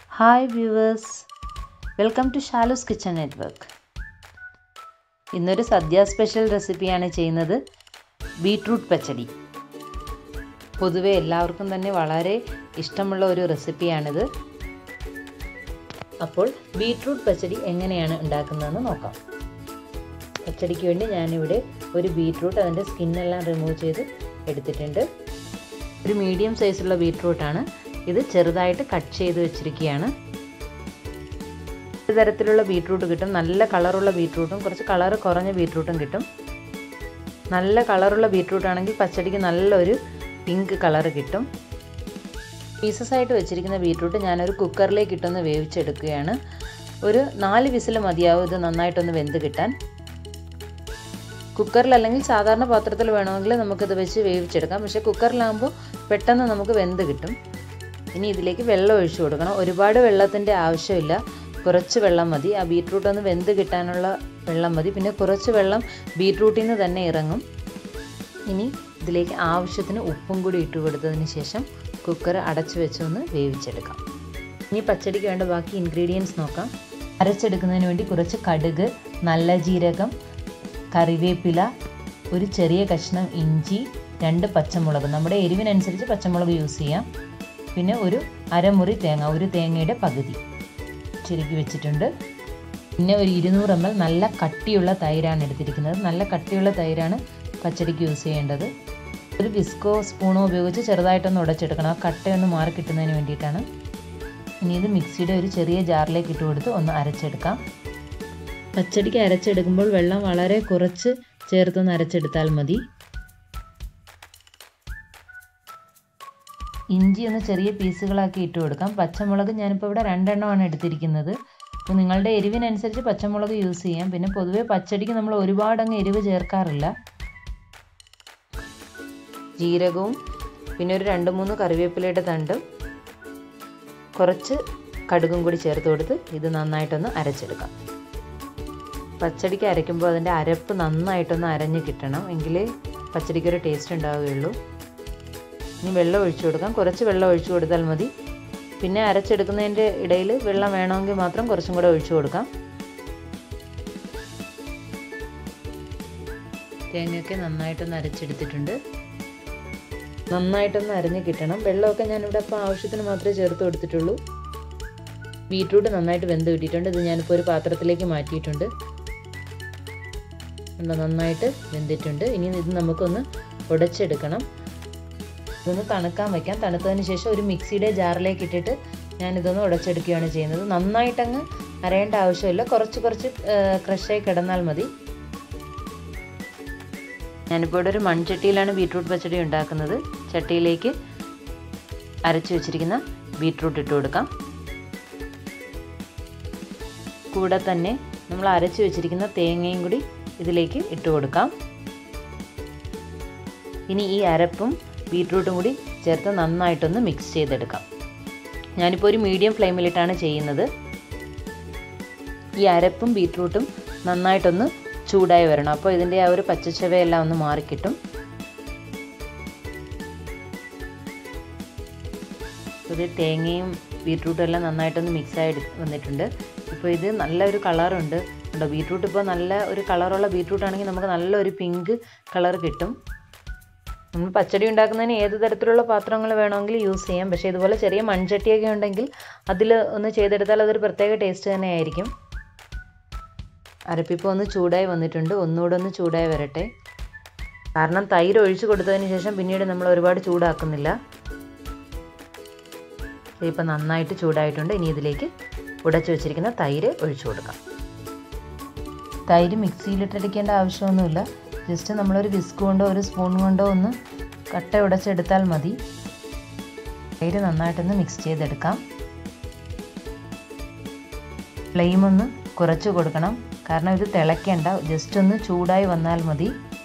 hi viewers welcome to Shalu's kitchen network ഇന്നൊരു sadya special റെസിപ്പിയാണ് ചെയ്യുന്നത് ബീട്രൂട്ട് പച്ചടി പൊതുവെ എല്ലാവർക്കും തന്നെ വളരെ ഇഷ്ടമുള്ള ഒരു റെസിപ്പിയാണിത് അപ്പോൾ ബീട്രൂട്ട് പച്ചടി എങ്ങനെയാണ് ഉണ്ടാക്കുന്നതെന്ന് നോക്കാം പച്ചടിക്ക് വേണ്ടി ഞാനിവിടെ ഒരു ബീട്രൂട്ട് അതിൻ്റെ സ്കിന്നെല്ലാം റിമൂവ് ചെയ്ത് എടുത്തിട്ടുണ്ട് ഒരു മീഡിയം സൈസുള്ള ബീട്രൂട്ടാണ് ഇത് ചെറുതായിട്ട് കട്ട് ചെയ്ത് വെച്ചിരിക്കുകയാണ് ഒരു തരത്തിലുള്ള ബീട്രൂട്ട് കിട്ടും നല്ല കളറുള്ള ബീട്രൂട്ടും കുറച്ച് കളർ കുറഞ്ഞ ബീട്രൂട്ടും കിട്ടും നല്ല കളറുള്ള ബീട്രൂട്ട് ആണെങ്കിൽ പച്ചടിക്ക് നല്ലൊരു പിങ്ക് കളർ കിട്ടും പീസസ് ആയിട്ട് വെച്ചിരിക്കുന്ന ബീട്രൂട്ട് ഞാനൊരു കുക്കറിലേക്ക് ഇട്ടൊന്ന് വേവിച്ചെടുക്കുകയാണ് ഒരു നാല് വിസിൽ മതിയാവും ഇത് നന്നായിട്ടൊന്ന് വെന്ത് കിട്ടാൻ കുക്കറിൽ അല്ലെങ്കിൽ സാധാരണ പാത്രത്തിൽ വേണമെങ്കിൽ നമുക്കിത് വെച്ച് വേവിച്ചെടുക്കാം പക്ഷേ കുക്കറിലാകുമ്പോൾ പെട്ടെന്ന് നമുക്ക് വെന്ത് കിട്ടും ഇനി ഇതിലേക്ക് വെള്ളം ഒഴിച്ചു കൊടുക്കണം ഒരുപാട് വെള്ളത്തിൻ്റെ ആവശ്യമില്ല കുറച്ച് വെള്ളം മതി ആ ബീട്രൂട്ട് ഒന്ന് വെന്ത് കിട്ടാനുള്ള വെള്ളം മതി പിന്നെ കുറച്ച് വെള്ളം ബീട്രൂട്ടിൽ നിന്ന് തന്നെ ഇറങ്ങും ഇനി ഇതിലേക്ക് ആവശ്യത്തിന് ഉപ്പും കൂടി ഇട്ട് കൊടുത്തതിന് ശേഷം കുക്കർ അടച്ചു വെച്ചൊന്ന് വേവിച്ചെടുക്കാം ഇനി പച്ചടിക്ക് വേണ്ട ബാക്കി ഇൻഗ്രീഡിയൻസ് നോക്കാം അരച്ചെടുക്കുന്നതിന് വേണ്ടി കുറച്ച് കടുക് നല്ല ജീരകം കറിവേപ്പില ഒരു ചെറിയ കഷ്ണം ഇഞ്ചി രണ്ട് പച്ചമുളക് നമ്മുടെ എരിവിനനുസരിച്ച് പച്ചമുളക് യൂസ് ചെയ്യാം പിന്നെ ഒരു അരമുറി തേങ്ങ ഒരു തേങ്ങയുടെ പകുതി ചിരുക്കി വെച്ചിട്ടുണ്ട് പിന്നെ ഒരു ഇരുന്നൂറ് എം എൽ നല്ല കട്ടിയുള്ള തൈരാണ് എടുത്തിരിക്കുന്നത് നല്ല കട്ടിയുള്ള തൈരാണ് പച്ചടിക്ക് യൂസ് ചെയ്യേണ്ടത് ഒരു വിസ്കോ സ്പൂണോ ഉപയോഗിച്ച് ചെറുതായിട്ടൊന്ന് ഉടച്ചെടുക്കണം ആ കട്ടയൊന്ന് മാറി കിട്ടുന്നതിന് വേണ്ടിയിട്ടാണ് ഇനി ഇത് മിക്സിയുടെ ഒരു ചെറിയ ജാറിലേക്ക് ഇട്ട് കൊടുത്ത് ഒന്ന് അരച്ചെടുക്കാം പച്ചടിക്ക് അരച്ചെടുക്കുമ്പോൾ വെള്ളം വളരെ കുറച്ച് ചേർത്തൊന്ന് അരച്ചെടുത്താൽ മതി ഇഞ്ചി ഒന്ന് ചെറിയ പീസുകളാക്കി ഇട്ട് കൊടുക്കാം പച്ചമുളക് ഞാനിപ്പോൾ ഇവിടെ രണ്ടെണ്ണമാണ് എടുത്തിരിക്കുന്നത് അപ്പോൾ നിങ്ങളുടെ എരിവിനനുസരിച്ച് പച്ചമുളക് യൂസ് ചെയ്യാം പിന്നെ പൊതുവേ പച്ചടിക്ക് നമ്മൾ ഒരുപാട് അങ്ങ് എരിവ് ചേർക്കാറില്ല ജീരകവും പിന്നെ ഒരു രണ്ട് മൂന്ന് കറിവേപ്പിലയുടെ തണ്ടും കുറച്ച് കടുകും കൂടി ചേർത്ത് കൊടുത്ത് ഇത് നന്നായിട്ടൊന്ന് അരച്ചെടുക്കാം പച്ചടിക്ക് അരയ്ക്കുമ്പോൾ അതിൻ്റെ അരപ്പ് നന്നായിട്ടൊന്ന് അരഞ്ഞ് കിട്ടണം എങ്കിലേ പച്ചടിക്കൊരു ടേസ്റ്റ് ഉണ്ടാവുകയുള്ളൂ ഇനി വെള്ളം ഒഴിച്ചു കൊടുക്കാം കുറച്ച് വെള്ളം ഒഴിച്ചു കൊടുത്താൽ മതി പിന്നെ അരച്ചെടുക്കുന്നതിൻ്റെ ഇടയിൽ വെള്ളം വേണമെങ്കിൽ മാത്രം കുറച്ചും കൂടെ ഒഴിച്ചു കൊടുക്കാം തേങ്ങയൊക്കെ നന്നായിട്ടൊന്ന് അരച്ചെടുത്തിട്ടുണ്ട് നന്നായിട്ടൊന്ന് അരഞ്ഞ് കിട്ടണം വെള്ളമൊക്കെ ഞാനിവിടെ അപ്പോൾ ആവശ്യത്തിന് മാത്രമേ ചേർത്ത് കൊടുത്തിട്ടുള്ളൂ ബീട്രൂട്ട് നന്നായിട്ട് വെന്ത് കിട്ടിയിട്ടുണ്ട് ഇത് ഞാനിപ്പോൾ ഒരു പാത്രത്തിലേക്ക് മാറ്റിയിട്ടുണ്ട് നന്നായിട്ട് വെന്തിട്ടുണ്ട് ഇനി ഇത് നമുക്കൊന്ന് ഉടച്ചെടുക്കണം ഇതൊന്ന് തണുക്കാൻ വയ്ക്കാം തണുത്തതിന് ശേഷം ഒരു മിക്സിയുടെ ജാറിലേക്ക് ഇട്ടിട്ട് ഞാനിതൊന്ന് ഉടച്ചെടുക്കുകയാണ് ചെയ്യുന്നത് നന്നായിട്ടങ്ങ് അരയേണ്ട ആവശ്യമില്ല കുറച്ച് കുറച്ച് ക്രഷായി കിടന്നാൽ മതി ഞാനിപ്പോൾ ഇവിടെ ഒരു മൺചട്ടിയിലാണ് ബീട്രൂട്ട് പച്ചടി ഉണ്ടാക്കുന്നത് ചട്ടിയിലേക്ക് അരച്ചു വെച്ചിരിക്കുന്ന ബീട്രൂട്ട് ഇട്ട് കൊടുക്കാം കൂടെ തന്നെ നമ്മൾ അരച്ചു വെച്ചിരിക്കുന്ന തേങ്ങയും കൂടി ഇതിലേക്ക് ഇട്ട് കൊടുക്കാം ഇനി ഈ അരപ്പും ബീട്രൂട്ടും കൂടി ചേർത്ത് നന്നായിട്ടൊന്ന് മിക്സ് ചെയ്തെടുക്കാം ഞാനിപ്പോൾ ഒരു മീഡിയം ഫ്ലെയിമിലിട്ടാണ് ചെയ്യുന്നത് ഈ അരപ്പും ബീട്രൂട്ടും നന്നായിട്ടൊന്ന് ചൂടായി വരണം അപ്പോൾ ഇതിൻ്റെ ആ ഒരു പച്ചച്ചവയെല്ലാം ഒന്ന് മാറിക്കിട്ടും ഇത് തേങ്ങയും ബീട്രൂട്ടും എല്ലാം നന്നായിട്ടൊന്ന് മിക്സായി വന്നിട്ടുണ്ട് ഇപ്പോൾ ഇത് നല്ലൊരു കളറുണ്ട് ഉണ്ടോ ബീട്രൂട്ട് ഇപ്പോൾ നല്ല ഒരു കളറുള്ള ബീട്രൂട്ട് ആണെങ്കിൽ നമുക്ക് നല്ലൊരു പിങ്ക് കളർ കിട്ടും നമ്മൾ പച്ചടി ഉണ്ടാക്കുന്നതിന് ഏത് തരത്തിലുള്ള പാത്രങ്ങൾ വേണമെങ്കിൽ യൂസ് ചെയ്യാം പക്ഷേ ഇതുപോലെ ചെറിയ മൺചട്ടിയൊക്കെ ഉണ്ടെങ്കിൽ അതിൽ ഒന്ന് ചെയ്തെടുത്താൽ അതൊരു പ്രത്യേക ടേസ്റ്റ് തന്നെയായിരിക്കും അരപ്പിപ്പോൾ ഒന്ന് ചൂടായി വന്നിട്ടുണ്ട് ഒന്നുകൂടെ ഒന്ന് ചൂടായി വരട്ടെ കാരണം തൈര് ഒഴിച്ചു കൊടുത്തതിന് ശേഷം പിന്നീട് നമ്മൾ ഒരുപാട് ചൂടാക്കുന്നില്ല ഇപ്പം നന്നായിട്ട് ചൂടായിട്ടുണ്ട് ഇനി ഇതിലേക്ക് ഉടച്ചു വെച്ചിരിക്കുന്ന തൈര് ഒഴിച്ചു കൊടുക്കാം തൈര് മിക്സിയിലിട്ടടിക്കേണ്ട ആവശ്യമൊന്നുമില്ല ജസ്റ്റ് നമ്മളൊരു വിസ്ക് കൊണ്ടോ ഒരു സ്പൂൺ കൊണ്ടോ ഒന്ന് കട്ട ഉടച്ചെടുത്താൽ മതി തൈര് നന്നായിട്ടൊന്ന് മിക്സ് ചെയ്തെടുക്കാം ഫ്ലെയിം ഒന്ന് കുറച്ച് കൊടുക്കണം കാരണം ഇത് തിളയ്ക്കേണ്ട ജസ്റ്റ് ഒന്ന് ചൂടായി വന്നാൽ മതി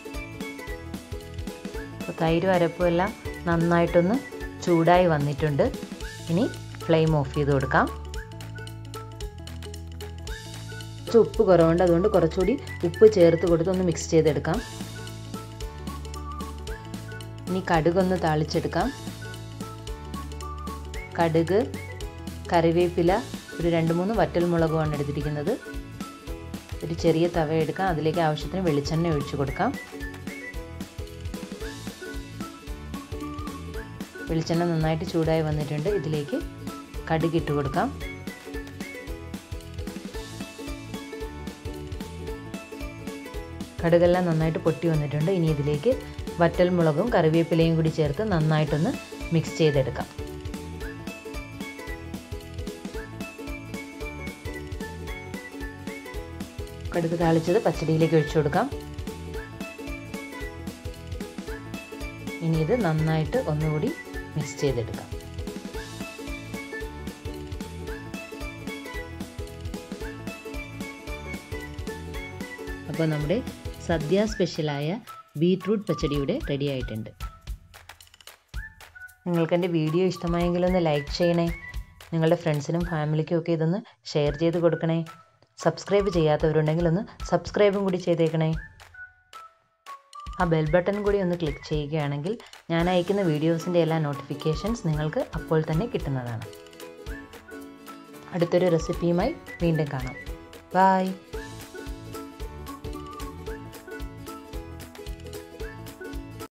അപ്പോൾ തൈരും അരപ്പും എല്ലാം നന്നായിട്ടൊന്ന് ചൂടായി വന്നിട്ടുണ്ട് ഇനി ഫ്ലെയിം ഓഫ് ചെയ്ത് കൊടുക്കാം കുറച്ച് ഉപ്പ് കുറവുണ്ട് അതുകൊണ്ട് കുറച്ചുകൂടി ഉപ്പ് ചേർത്ത് കൊടുത്ത് ഒന്ന് മിക്സ് ചെയ്തെടുക്കാം ഇനി കടുകൊന്ന് താളിച്ചെടുക്കാം കടുക് കറിവേപ്പില ഒരു രണ്ട് മൂന്ന് വറ്റൽമുളകുമാണ് എടുത്തിരിക്കുന്നത് ഒരു ചെറിയ തവ എടുക്കാം അതിലേക്ക് ആവശ്യത്തിന് വെളിച്ചെണ്ണ ഒഴിച്ചു കൊടുക്കാം വെളിച്ചെണ്ണ നന്നായിട്ട് ചൂടായി വന്നിട്ടുണ്ട് ഇതിലേക്ക് കടുക് ഇട്ട് കൊടുക്കാം കടുകെല്ലാം നന്നായിട്ട് പൊട്ടി വന്നിട്ടുണ്ട് ഇനി ഇതിലേക്ക് വറ്റൽമുളകും കറിവേപ്പിലയും കൂടി ചേർത്ത് നന്നായിട്ടൊന്ന് മിക്സ് ചെയ്തെടുക്കാം കടുക് താളിച്ചത് പച്ചടിയിലേക്ക് ഒഴിച്ചു കൊടുക്കാം ഇനി ഇത് നന്നായിട്ട് ഒന്നുകൂടി മിക്സ് ചെയ്തെടുക്കാം അപ്പോൾ നമ്മുടെ സദ്യ സ്പെഷ്യലായ ബീട്രൂട്ട് പച്ചടിയുടെ റെഡി ആയിട്ടുണ്ട് നിങ്ങൾക്ക് എൻ്റെ വീഡിയോ ഇഷ്ടമായെങ്കിൽ ഒന്ന് ലൈക്ക് ചെയ്യണേ നിങ്ങളുടെ ഫ്രണ്ട്സിനും ഫാമിലിക്കും ഒക്കെ ഇതൊന്ന് ഷെയർ ചെയ്ത് കൊടുക്കണേ സബ്സ്ക്രൈബ് ചെയ്യാത്തവരുണ്ടെങ്കിൽ ഒന്ന് സബ്സ്ക്രൈബും കൂടി ചെയ്തേക്കണേ ആ ബെൽ ബട്ടൺ കൂടി ഒന്ന് ക്ലിക്ക് ചെയ്യുകയാണെങ്കിൽ ഞാൻ അയക്കുന്ന വീഡിയോസിൻ്റെ എല്ലാ നോട്ടിഫിക്കേഷൻസ് നിങ്ങൾക്ക് അപ്പോൾ തന്നെ കിട്ടുന്നതാണ് അടുത്തൊരു റെസിപ്പിയുമായി വീണ്ടും കാണാം ബായ്